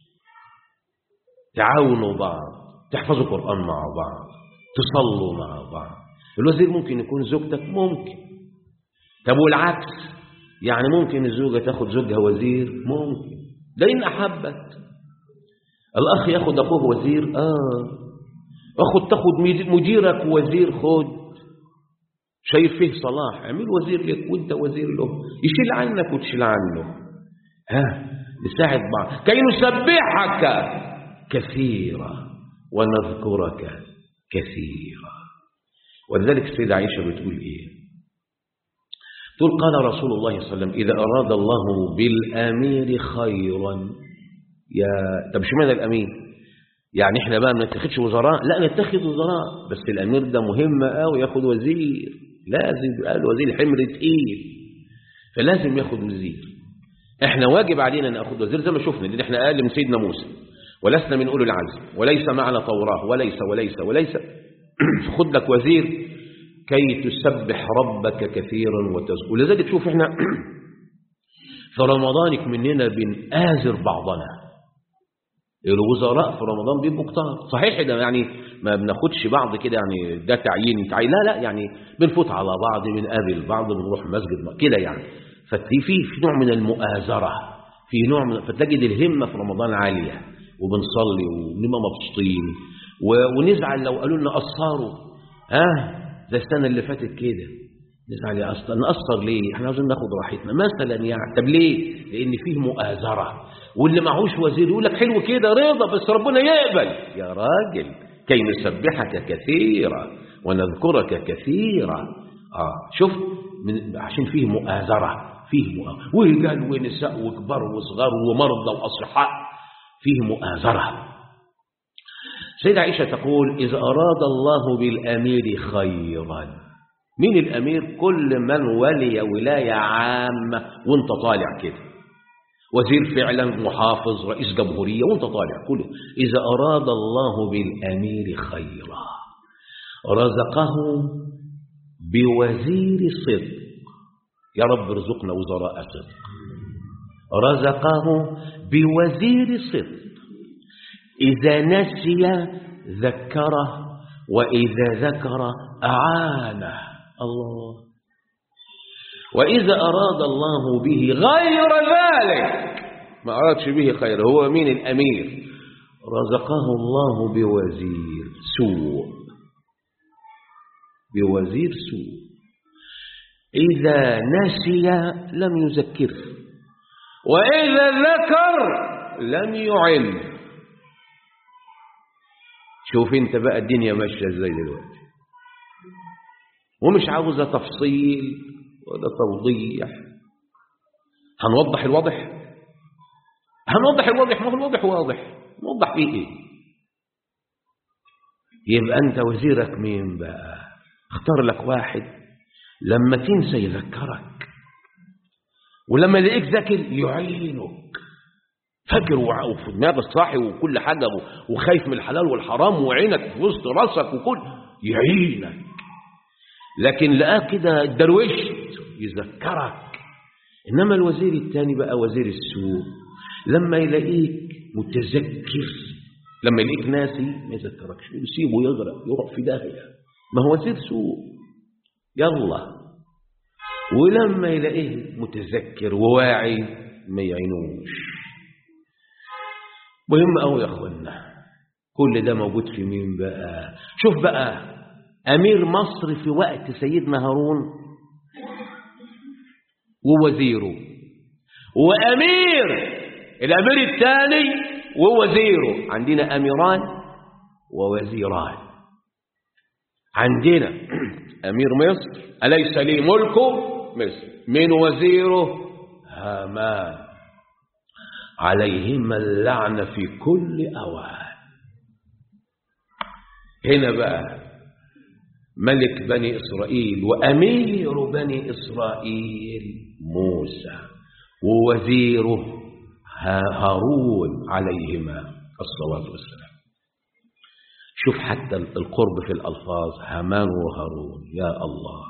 تعاونوا بعض تحفظوا قرآن مع بعض تصلوا مع بعض الوزير ممكن يكون زوجتك ممكن طب والعكس يعني ممكن الزوجة تاخد زوجها وزير ممكن ده إن أحبت الأخ ياخد أخوه وزير آه أخد تاخد مديرك وزير خد شايف فيه صلاح اعمل وزير لك وانت وزير له يشيل عنك وتشيل عنه ها نساعد بعض كي نسبحك كثيرا ونذكرك كثيرا ولذلك السيدة عائشة بتقول ايه تقول قال رسول الله صلى الله عليه وسلم إذا أراد الله بالأمير خيرا يا طب اشمعنى الأمير يعني احنا بقى ما نتخذش وزراء لا نتخذ وزراء بس الأمير ده مهم قوي ياخد وزير لازم يبقى الوزير حمر تقيل فلازم ياخد وزير احنا واجب علينا ناخد وزير زي ما شفنا لان احنا اقل من سيدنا موسى ولسنا من اولي العزم وليس معنا توراه وليس وليس وليس خد لك وزير كي تسبح ربك كثيرا وتذكر ولذلك تشوف احنا في رمضان مننا بنآزر بعضنا الوزراء في رمضان بيبقوا كتار صحيح ده يعني ما بناخدش بعض كده يعني ده تعيين تعيين لا لا يعني بنفوت على بعض بنقابل بعض بنروح مسجد كده يعني ففي في في نوع من المؤازره في نوع من فتجد الهمه في رمضان عاليه وبنصلي ونبقى مبسوطين ونزعل لو قالوا لنا قصروا ها زي السنه اللي فاتت كده نزعل يا أصلا نقصر ليه احنا عاوزين ناخد راحتنا مثلا يعني طب ليه لأن فيه مؤازرة واللي معهوش وزير يقول لك حلو كده رضا بس ربنا يقبل يا راجل كي نسبحك كثيرا ونذكرك كثيرا آه شوف من عشان فيه مؤازرة فيه مؤازرة ورجال ونساء وكبار وصغار ومرضى وأصحاء فيه مؤازرة سيدة عائشة تقول إذا أراد الله بالأمير خيرا مين الأمير كل من ولي ولاية عامة وانت طالع كده وزير فعلا محافظ رئيس جمهورية وانت طالع كله إذا أراد الله بالأمير خيرا رزقه بوزير صدق يا رب ارزقنا وزراء صدق رزقه بوزير صدق إذا نسي ذكره وإذا ذكر أعانه الله وإذا أراد الله به غير ذلك ما أرادش به خير هو مين الأمير رزقه الله بوزير سوء بوزير سوء إذا نسي لم يذكره وإذا ذكر لم يعن شوف انت بقى الدنيا ماشيه ازاي دلوقتي ومش عاوزه تفصيل ولا توضيح هنوضح الواضح هنوضح الواضح ما هو الواضح واضح نوضح فيه ايه يبقى انت وزيرك مين بقى اختار لك واحد لما تنسى يذكرك ولما يلاقيك ذاكر يعينك فاكر وفي دماغك صاحي وكل حاجة وخايف من الحلال والحرام وعينك في وسط راسك وكل يعينك لكن لقاه كده دروشت يذكرك إنما الوزير الثاني بقى وزير السوء لما يلاقيك متذكر لما يلاقيك ناسي ما يذكركش يسيبه يغرق يروح في داهية ما هو وزير سوء يلا ولما يلاقيه متذكر وواعي ما يعينوش مهم قوي يا اخوانا كل ده موجود في مين بقى شوف بقى امير مصر في وقت سيدنا هارون ووزيره وامير الامير الثاني ووزيره عندنا اميران ووزيران عندنا امير مصر اليس لي ملك مصر من وزيره هامان عليهما اللعنة في كل أوان هنا بقى ملك بني إسرائيل وأمير بني إسرائيل موسى ووزيره هارون عليهما الصلاة والسلام شوف حتى القرب في الألفاظ هامان وهارون يا الله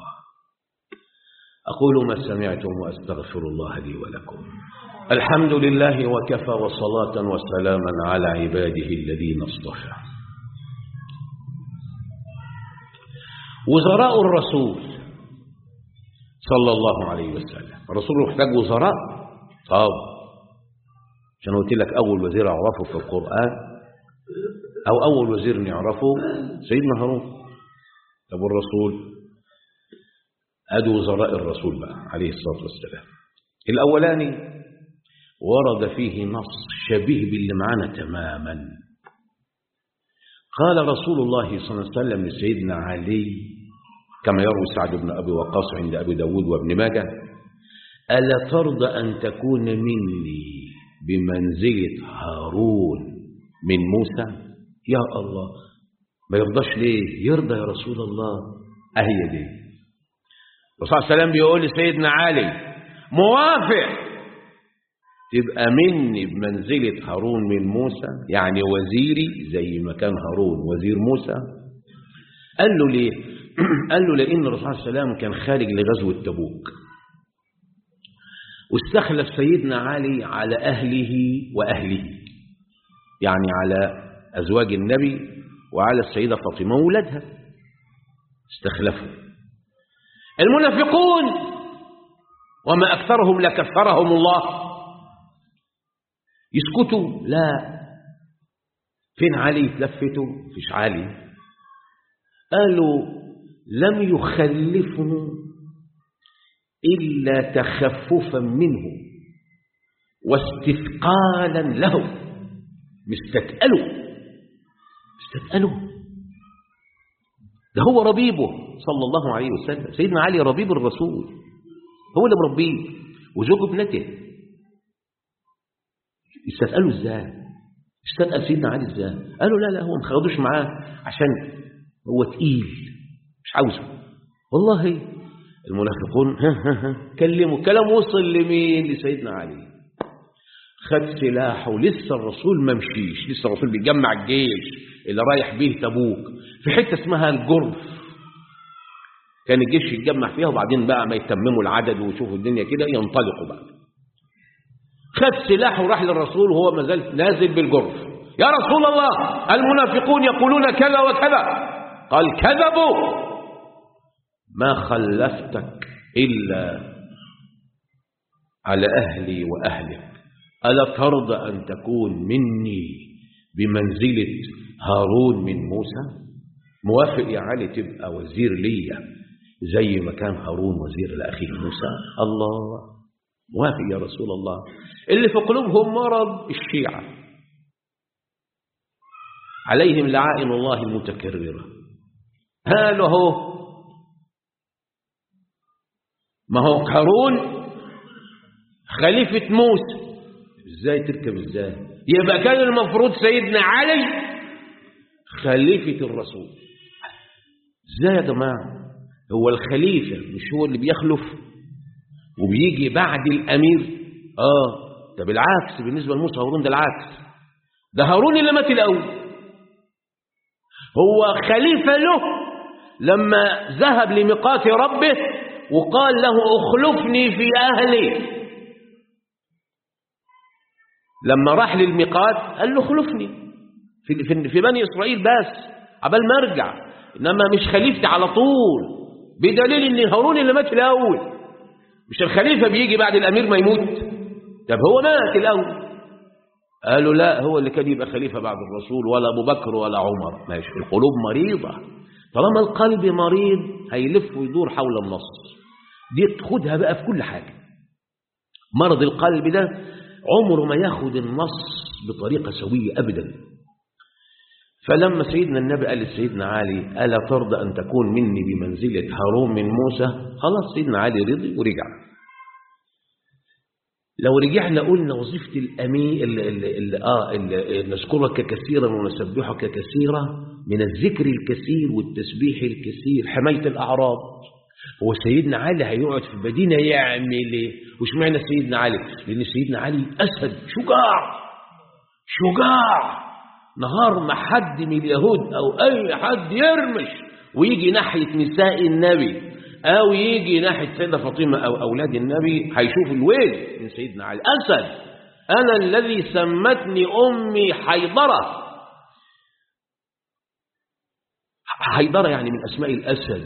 أقول ما سمعتم وأستغفر الله لي ولكم الحمد لله وكفى وصلاة وسلاما على عباده الذين اصطفى وزراء الرسول صلى الله عليه وسلم الرسول محتاج وزراء طب عشان قلت لك أول وزير أعرفه في القرآن أو أول وزير نعرفه سيدنا هارون طب الرسول أدوا وزراء الرسول بقى عليه الصلاة والسلام الأولاني ورد فيه نص شبيه باللي معانا تماما قال رسول الله صلى الله عليه وسلم لسيدنا علي كما يروي سعد بن أبي وقاص عند أبي داود وابن ماجه ألا ترضى أن تكون مني بمنزلة هارون من موسى يا الله ما يرضاش ليه يرضى يا رسول الله أهي دي الرسول صلى الله عليه وسلم بيقول لسيدنا علي موافق تبقى مني بمنزلة هارون من موسى يعني وزيري زي ما كان هارون وزير موسى قال له ليه قال له لأن الرسول صلى الله عليه وسلم كان خارج لغزوة تبوك واستخلف سيدنا علي على أهله وأهله يعني على أزواج النبي وعلى السيدة فاطمة وولادها استخلفوا المنافقون وما أكثرهم لكفرهم الله يسكتوا لا فين علي تلفتوا فيش علي قالوا لم يخلفه إلا تخففا منه واستثقالا له مستثقله مستثقله ده هو ربيبه صلى الله عليه وسلم سيدنا علي ربيب الرسول هو اللي مربيه وزوج ابنته يستثقلوا ازاي استثقل سيدنا علي ازاي قالوا لا لا هو ما خدوش معاه عشان هو تقيل مش عاوزه والله المنافقون ها ها ها كلموا كلام وصل لمين لسيدنا علي خد سلاحه لسه الرسول ما مشيش لسه الرسول بيجمع الجيش اللي رايح بيه تبوك في حته اسمها الجرف كان الجيش يتجمع فيها وبعدين بقى ما يتمموا العدد ويشوفوا الدنيا كده ينطلقوا بقى خد سلاحه وراح للرسول وهو ما زال نازل بالجرف يا رسول الله المنافقون يقولون كذا وكذا قال كذبوا ما خلفتك إلا على أهلي وأهلك ألا ترضى أن تكون مني بمنزلة هارون من موسى موافق يا علي تبقى وزير ليا زي ما كان هارون وزير لأخيه موسى الله موافق يا رسول الله اللي في قلوبهم مرض الشيعة عليهم لعائن الله المتكررة هذا هو ما هو هارون خليفة موسى ازاي تركب ازاي يبقى كان المفروض سيدنا علي خليفة الرسول ازاي يا جماعة هو الخليفة مش هو اللي بيخلف وبيجي بعد الأمير اه ده بالعكس بالنسبة لموسى هارون ده العكس ده هارون اللي مات الأول هو خليفة له لما ذهب لميقات ربه وقال له اخلفني في أهلي لما راح للميقات قال له اخلفني في, في, في بني إسرائيل بس عبال ما ارجع إنما مش خليفتي على طول بدليل ان هارون اللي مات الأول مش الخليفة بيجي بعد الأمير ما يموت طب هو مات الأول قالوا لا هو اللي كان يبقى خليفة بعد الرسول ولا أبو بكر ولا عمر ماشي القلوب مريضة طالما القلب مريض هيلف ويدور حول النص دي تاخدها بقى في كل حاجة مرض القلب ده عمره ما ياخد النص بطريقة سوية أبدا فلما سيدنا النبي قال لسيدنا علي ألا ترضى أن تكون مني بمنزلة هارون من موسى خلاص سيدنا علي رضي ورجع لو رجعنا قلنا وظيفة الأمين ال ال ال آه ال نذكرك كثيرا ونسبحك كثيرا من الذكر الكثير والتسبيح الكثير حماية الأعراض هو سيدنا علي هيقعد في المدينة يعمل ايه وش معنى سيدنا علي لأن سيدنا علي أسد شجاع شجاع نهار ما حد من اليهود أو أي حد يرمش ويجي ناحية نساء النبي أو يجي ناحية سيدة فاطمة أو أولاد النبي هيشوف الويل من سيدنا علي أسد أنا الذي سمتني أمي حيضرة حيضرة يعني من أسماء الأسد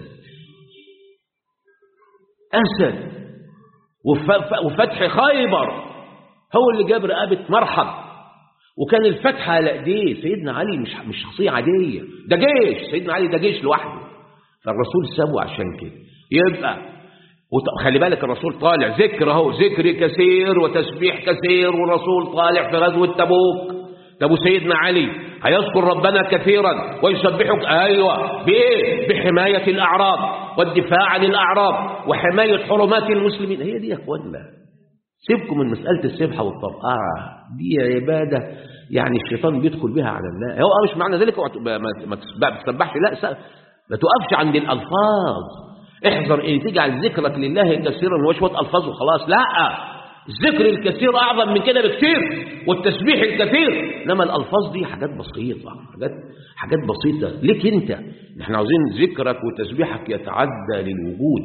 أسد وفتح خيبر هو اللي جاب رقبة مرحب وكان الفتح على ايديه سيدنا علي مش مش شخصية عادية ده جيش سيدنا علي ده جيش لوحده فالرسول سابه عشان كده يبقى خلي بالك الرسول طالع ذكر اهو ذكر كثير وتسبيح كثير والرسول طالع في غزوة تبوك طب سيدنا علي هيذكر ربنا كثيرا ويسبحك ايوه بايه بحمايه الاعراض والدفاع عن الاعراض وحمايه حرمات المسلمين هي دي يا اخوانا سيبكم من مساله السبحه والطرقعه دي عباده يعني الشيطان بيدخل بها على الناس هو مش معنى ذلك ما تسبحش لا ما تقفش عند الالفاظ احذر ان تجعل ذكرك لله كثيرا وشويه الفاظ وخلاص لا الذكر الكثير أعظم من كده بكثير والتسبيح الكثير إنما الألفاظ دي حاجات بسيطة حاجات حاجات بسيطة ليك أنت نحن عاوزين ذكرك وتسبيحك يتعدى للوجود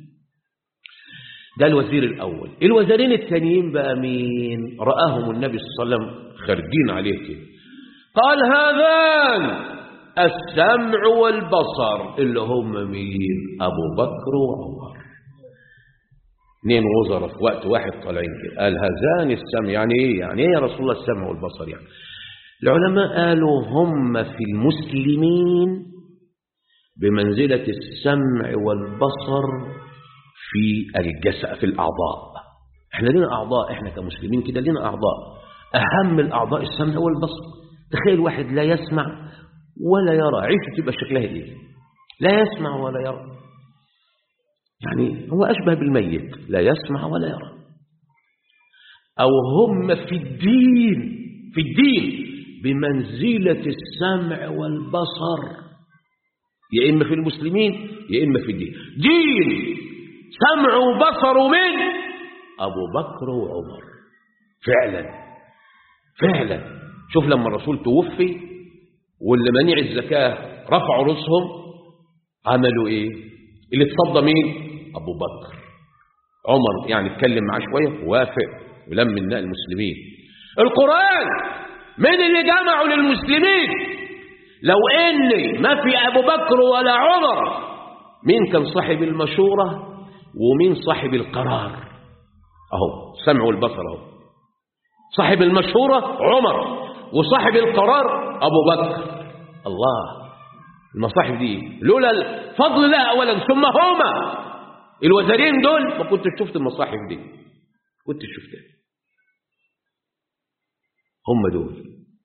ده الوزير الأول الوزيرين التانيين بقى مين رآهم النبي صلى الله عليه وسلم خارجين عليه كده قال هذان السمع والبصر اللي هم مين أبو بكر وعمر اثنين وزراء في وقت واحد طالعين كده قال هذان السمع يعني ايه يعني ايه يا رسول الله السمع والبصر يعني العلماء قالوا هم في المسلمين بمنزلة السمع والبصر في الجسد في الأعضاء احنا لنا أعضاء احنا كمسلمين كده لنا أعضاء أهم الأعضاء السمع والبصر تخيل واحد لا يسمع ولا يرى عيشه تبقى شكلها ايه لا يسمع ولا يرى يعني هو أشبه بالميت لا يسمع ولا يرى أو هم في الدين في الدين بمنزلة السمع والبصر يا إما في المسلمين يا إما في الدين دين سمع وبصر من أبو بكر وعمر فعلا فعلا شوف لما الرسول توفي واللي منع الزكاة رفعوا رؤوسهم عملوا ايه اللي اتصدى مين ابو بكر عمر يعني اتكلم معاه شويه ووافق ولم الناس المسلمين القران من اللي جمعوا للمسلمين لو اني ما في ابو بكر ولا عمر مين كان صاحب المشوره ومين صاحب القرار اهو سمع والبصر اهو صاحب المشوره عمر وصاحب القرار ابو بكر الله المصاحف دي لولا الفضل الله اولا ثم هما الوزارين دول ما كنتش شفت المصاحف دي كنت شفتها هم دول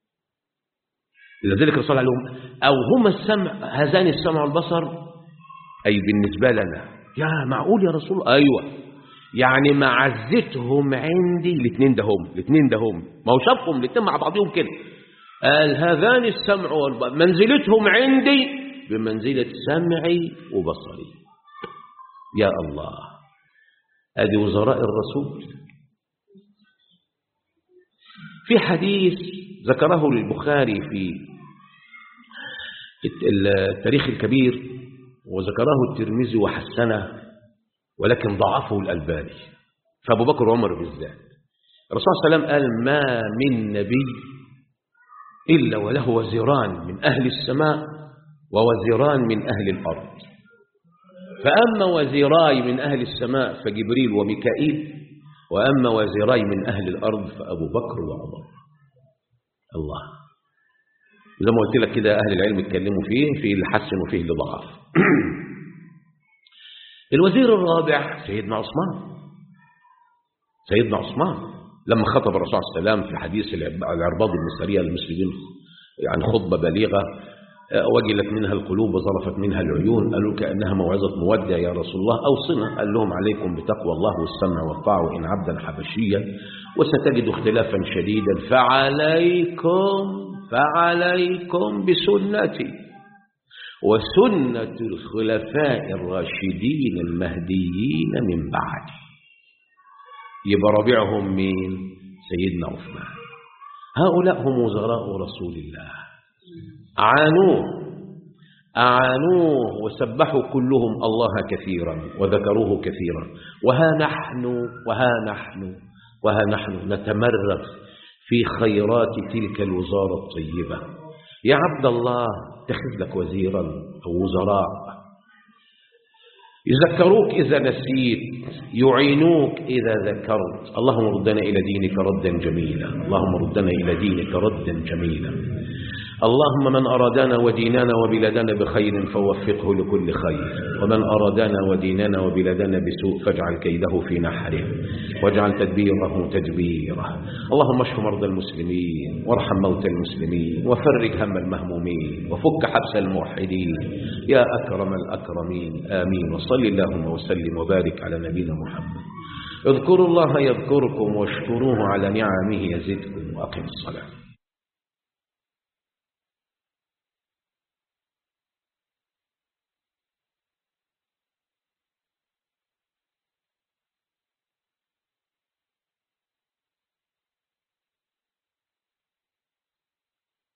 لذلك الرسول عليهم او هما السمع هذان السمع والبصر اي بالنسبه لنا يا معقول يا رسول ايوه يعني معزتهم عندي الاثنين ده هم الاثنين ده هم ما هو شافهم الاثنين مع بعضهم كده قال هذان السمع والبصر منزلتهم عندي بمنزلة سمعي وبصري يا الله ادي وزراء الرسول في حديث ذكره البخاري في التاريخ الكبير وذكره الترمذي وحسنه ولكن ضعفه الألباني فأبو بكر وعمر بالذات الرسول صلى الله عليه وسلم قال ما من نبي إلا وله وزيران من أهل السماء ووزيران من أهل الأرض فأما وزيراي من أهل السماء فجبريل وميكائيل وأما وزيراي من أهل الأرض فأبو بكر وعمر الله زي ما قلت لك كده أهل العلم اتكلموا فيه في اللي حسن وفيه اللي ضعف الوزير الرابع سيدنا عثمان سيدنا عثمان لما خطب الرسول صلى الله عليه وسلم في حديث العرباض بن سريه للمسلمين يعني خطبه بليغه وجلت منها القلوب وظرفت منها العيون قالوا كانها موعظه مودع يا رسول الله اوصنا قال لهم عليكم بتقوى الله والسمع والطاعه وان عبدا حبشيا وستجد اختلافا شديدا فعليكم فعليكم بسنتي وسنة الخلفاء الراشدين المهديين من بعد يبقى رابعهم مين سيدنا عثمان هؤلاء هم وزراء رسول الله أعانوه أعانوه وسبحوا كلهم الله كثيرا وذكروه كثيرا وها نحن وها نحن وها نحن نتمرغ في خيرات تلك الوزارة الطيبة يا عبد الله اتخذ لك وزيرا أو وزراء يذكروك إذا نسيت يعينوك إذا ذكرت اللهم ردنا إلى دينك ردا جميلا اللهم ردنا إلى دينك ردا جميلا اللهم من أرادنا وديننا وبلادنا بخير فوفقه لكل خير ومن أرادنا وديننا وبلادنا بسوء فاجعل كيده في نحره واجعل تدبيره تدبيره اللهم اشف مرضى المسلمين وارحم موتى المسلمين وفرج هم المهمومين وفك حبس الموحدين يا أكرم الأكرمين آمين وصل اللهم وسلم وبارك على نبينا محمد اذكروا الله يذكركم واشكروه على نعمه يزدكم وأقم الصلاة